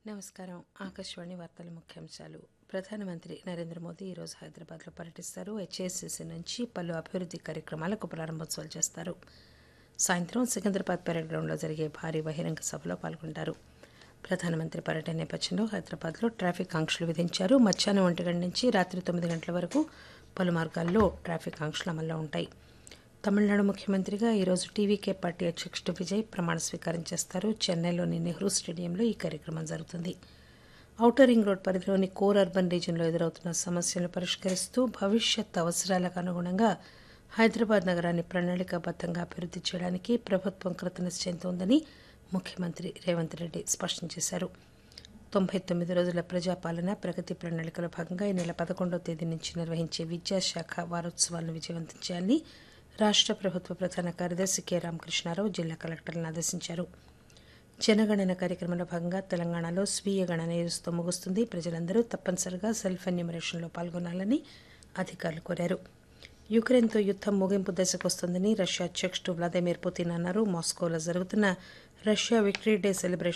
నమస్కారం ఆకాశవాణి వార్తల ముఖ్యాంశాలు ప్రధానమంత్రి నరేంద్ర మోదీ ఈరోజు హైదరాబాద్లో పర్యటిస్తారు హెచ్ఎస్సిసి నుంచి పలు అభివృద్ది కార్యక్రమాలకు ప్రారంభోత్సవాలు చేస్తారు సాయంత్రం సికింద్రాబాద్ పెరేడ్ గ్రౌండ్లో జరిగే భారీ బహిరంగ సభలో పాల్గొంటారు ప్రధానమంత్రి పర్యటన నేపథ్యంలో హైదరాబాద్లో ట్రాఫిక్ ఆంక్షలు విధించారు మధ్యాహ్నం ఒంటి గంట నుంచి రాత్రి తొమ్మిది గంటల వరకు పలు మార్గాల్లో ట్రాఫిక్ ఆంక్షలు అమల్లో ఉంటాయి తమిళనాడు ముఖ్యమంత్రిగా ఈరోజు టీవీకే పార్టీ అధ్యక్షుడు విజయ్ ప్రమాణ స్వీకారం చేస్తారు చెన్నైలోని నెహ్రూ స్టేడియంలో ఈ కార్యక్రమం జరుగుతుంది ఔటర్ రింగ్ రోడ్ పరిధిలోని కోర్ అర్బన్ రీజియన్లో ఎదురవుతున్న సమస్యలను పరిష్కరిస్తూ భవిష్యత్ అవసరాలకు అనుగుణంగా హైదరాబాద్ నగరాన్ని ప్రణాళికాబద్దంగా అభివృద్ది చేయడానికి ప్రభుత్వం కృతనిశ్చయంతో ఉందని ముఖ్యమంత్రి రేవంత్ రెడ్డి స్పష్టం చేశారు తొంభై తొమ్మిది రోజుల ప్రజాపాలన ప్రగతి ప్రణాళికలో భాగంగా ఈ నెల పదకొండవ తేదీ నుంచి నిర్వహించే విద్యాశాఖ వారోత్సవాలను విజయవంతం చేయాలని రాష్ట ప్రభుత్వ ప్రధాన కార్యదర్శి కె రామకృష్ణారావు జిల్లా కలెక్టర్లను ఆదేశించారు జనగణన కార్యక్రమంలో భాగంగా తెలంగాణలో స్వీయ గణన ఈరోజుతో ముగుస్తుంది ప్రజలందరూ తప్పనిసరిగా సెల్ఫ్ ఎన్యూమరేషన్లో పాల్గొనాలని అధికారులు కోరారు యుక్రెయిన్తో యుద్దం ముగింపు దశకు వస్తుందని రష్యా అధ్యక్షుడు వ్లాదిమిర్ పుతిన్ అన్నారు మాస్కోలో జరుగుతున్న రష్యా విక్టరీ డే సెలబ్రేషన్